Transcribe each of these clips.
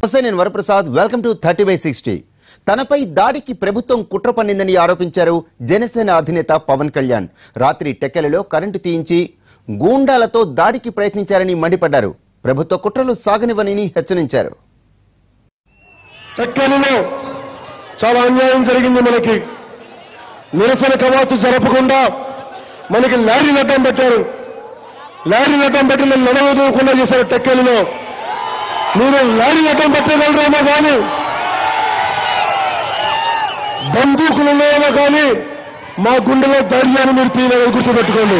నమస్తే నేను Varaprasad welcome to thirty by sixty తనపై దాడికి ప్రభుత్వం కుట్ర పన్నిందని ఆరోపించారు జనసేన అధినేత పవన్ కళ్యాణ్ రాత్రి టెక్కెలలో కరెంటు తీయించి గూండాలతో దాడికి ప్రయత్నించారని మండిపడ్డారు ప్రభుత్వ కుట్రలు సాగనివ్వని హెచ్చరించారు టెక్కలిలో చాలా అన్యాయం జరిగింది మనకి నిరసన కవాతు జరపకుండా మనకి లారీ నడ్డం పెట్టారు లారీ నడ్డం పెట్టి నన్ను నడవదూకుండా చేశారు టెక్కలిలో మీరు లారీ నడ్డం పెట్టగలరేమో కానీ బందూకులు ఉన్నాయేమో కానీ మా గుండెలో ధైర్యాన్ని మీరు తీయలేదు గుర్తుపెట్టుకోండి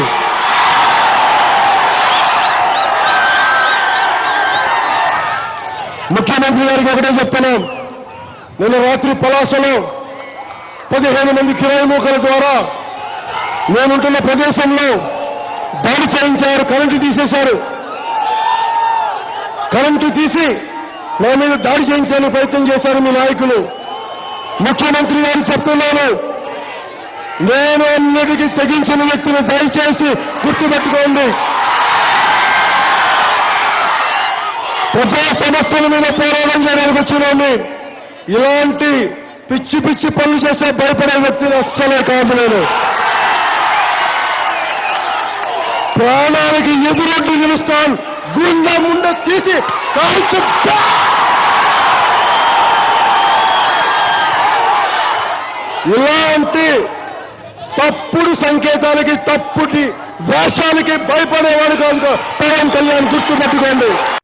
ముఖ్యమంత్రి గారికి ఒకటే చెప్తున్నాం నిన్న రాత్రి పలాసలో పదిహేను మంది కిరాయి మూకల ద్వారా నేనుంటున్న ప్రదేశంలో దాడి చేయించారు కరెంటు తీసేశారు కరెంటు తీసి నా మీద దాడి చేయించడానికి ప్రయత్నం చేశారు మీ నాయకులు ముఖ్యమంత్రి గారు చెప్తున్నాను నేను అన్నిటికీ తెగించిన వ్యక్తిని దయచేసి గుర్తుపెట్టుకోండి ప్రజా సమస్యల మీద పోరాటం చేయడానికి వచ్చినాన్ని ఇలాంటి పిచ్చి పిచ్చి పనులు చేసే భయపడే వ్యక్తిని అస్సలే కాదు నేను ప్రాణానికి ఎదురొడ్డి నిలుస్తాను గుండె ముండ తీసి కాల్చు ఇలాంటి తప్పుడు సంకేతాలకి తప్పుటి వేషాలకి భయపడేవాడు కాదు పవన్ కళ్యాణ్ గుర్తుపెట్టుకోండి